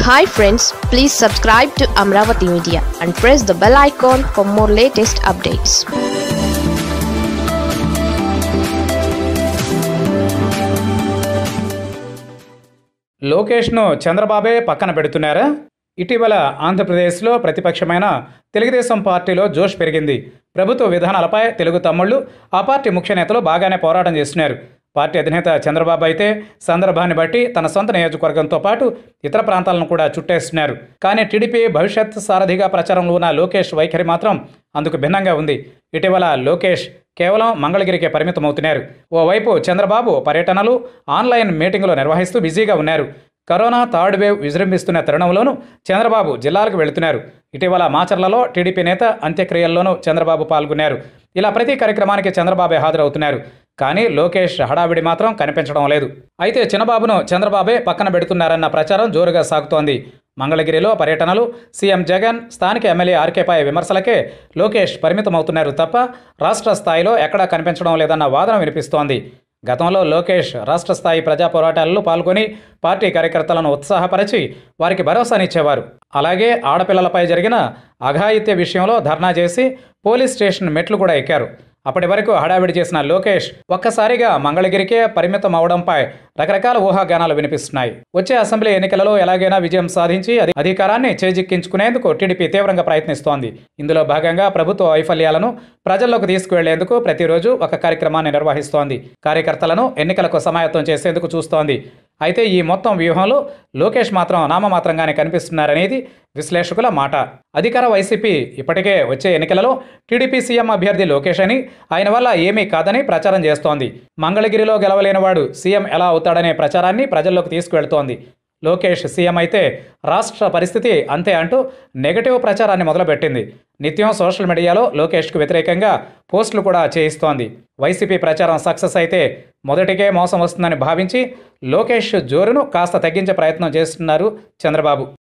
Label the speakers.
Speaker 1: hi friends please subscribe to Amaravati media and press the bell icon for more latest updates
Speaker 2: లోకేష్ను చంద్రబాబే పక్కన పెడుతున్నారా ఇటీవల ఆంధ్రప్రదేశ్లో ప్రతిపక్షమైన తెలుగుదేశం పార్టీలో జోష్ పెరిగింది ప్రభుత్వ విధానాలపై తెలుగు తమ్ముళ్ళు ఆ పార్టీ ముఖ్య నేతలు బాగానే పోరాటం చేస్తున్నారు పార్టీ అధినేత చంద్రబాబు అయితే సందర్భాన్ని బట్టి తన సొంత నియోజకవర్గంతో పాటు ఇతర ప్రాంతాలను కూడా చుట్టేస్తున్నారు కానీ టీడీపీ భవిష్యత్ సారథిగా ప్రచారంలో ఉన్న లోకేష్ వైఖరి మాత్రం అందుకు భిన్నంగా ఉంది ఇటీవల లోకేష్ కేవలం మంగళగిరికే పరిమితమవుతున్నారు ఓవైపు చంద్రబాబు పర్యటనలు ఆన్లైన్ మీటింగులు నిర్వహిస్తూ బిజీగా ఉన్నారు కరోనా థర్డ్ వేవ్ విజృంభిస్తున్న తరుణంలోనూ చంద్రబాబు జిల్లాలకు వెళుతున్నారు ఇటీవల మాచర్లలో టీడీపీ నేత అంత్యక్రియల్లోనూ చంద్రబాబు పాల్గొన్నారు ఇలా ప్రతి కార్యక్రమానికి చంద్రబాబే హాజరవుతున్నారు కానీ లోకేష్ హడావిడి మాత్రం కనిపించడం లేదు అయితే చిన్నబాబును చంద్రబాబే పక్కన పెడుతున్నారన్న ప్రచారం జోరుగా సాగుతోంది మంగళగిరిలో పర్యటనలు సీఎం జగన్ స్థానిక ఎమ్మెల్యే ఆర్కేపై విమర్శలకే లోకేష్ పరిమితమవుతున్నారు తప్ప రాష్ట్ర స్థాయిలో ఎక్కడా కనిపించడం లేదన్న వాదన వినిపిస్తోంది గతంలో లోకేష్ రాష్ట్ర స్థాయి ప్రజా పోరాటాల్లో పాల్గొని పార్టీ కార్యకర్తలను ఉత్సాహపరిచి వారికి భరోసానిచ్చేవారు అలాగే ఆడపిల్లలపై జరిగిన అఘాయిత్య విషయంలో ధర్నా చేసి పోలీస్ స్టేషన్ మెట్లు కూడా ఎక్కారు అప్పటి వరకు హడావిడి చేసిన లోకేష్ ఒక్కసారిగా మంగళగిరికే పరిమితం అవడంపై రకరకాల ఊహాగానాలు వినిపిస్తున్నాయి వచ్చే అసెంబ్లీ ఎన్నికలలో ఎలాగైనా విజయం సాధించి అధి- అధికారాన్ని చేజిక్కించుకునేందుకు టీడీపీ తీవ్రంగా ప్రయత్నిస్తోంది ఇందులో భాగంగా ప్రభుత్వ వైఫల్యాలను ప్రజల్లోకి తీసుకువెళ్లేందుకు ప్రతిరోజు ఒక కార్యక్రమాన్ని నిర్వహిస్తోంది కార్యకర్తలను ఎన్నికలకు సమాయత్తం చేసేందుకు చూస్తోంది అయితే ఈ మొత్తం వ్యూహంలో లోకేష్ మాత్రం నామమాత్రంగానే కనిపిస్తున్నారనేది విశ్లేషకుల మాట అధికార వైసీపీ ఇప్పటికే వచ్చే ఎన్నికలలో టీడీపీ సీఎం అభ్యర్థి లోకేష్ అని ఆయన వల్ల ఏమీ కాదని ప్రచారం చేస్తోంది మంగళగిరిలో గెలవలేనివాడు సీఎం ఎలా అవుతాడనే ప్రచారాన్ని ప్రజల్లోకి తీసుకువెళ్తోంది లోకేష్ సీఎం అయితే రాష్ట్ర పరిస్థితి అంతే అంటూ నెగటివ్ ప్రచారాన్ని మొదలుపెట్టింది నిత్యం సోషల్ మీడియాలో లోకేష్కు వ్యతిరేకంగా పోస్టులు కూడా చేయిస్తోంది వైసీపీ ప్రచారం సక్సెస్ అయితే మొదటికే మోసం వస్తుందని భావించి లోకేష్ జోరును కాస్త తగ్గించే ప్రయత్నం చేస్తున్నారు చంద్రబాబు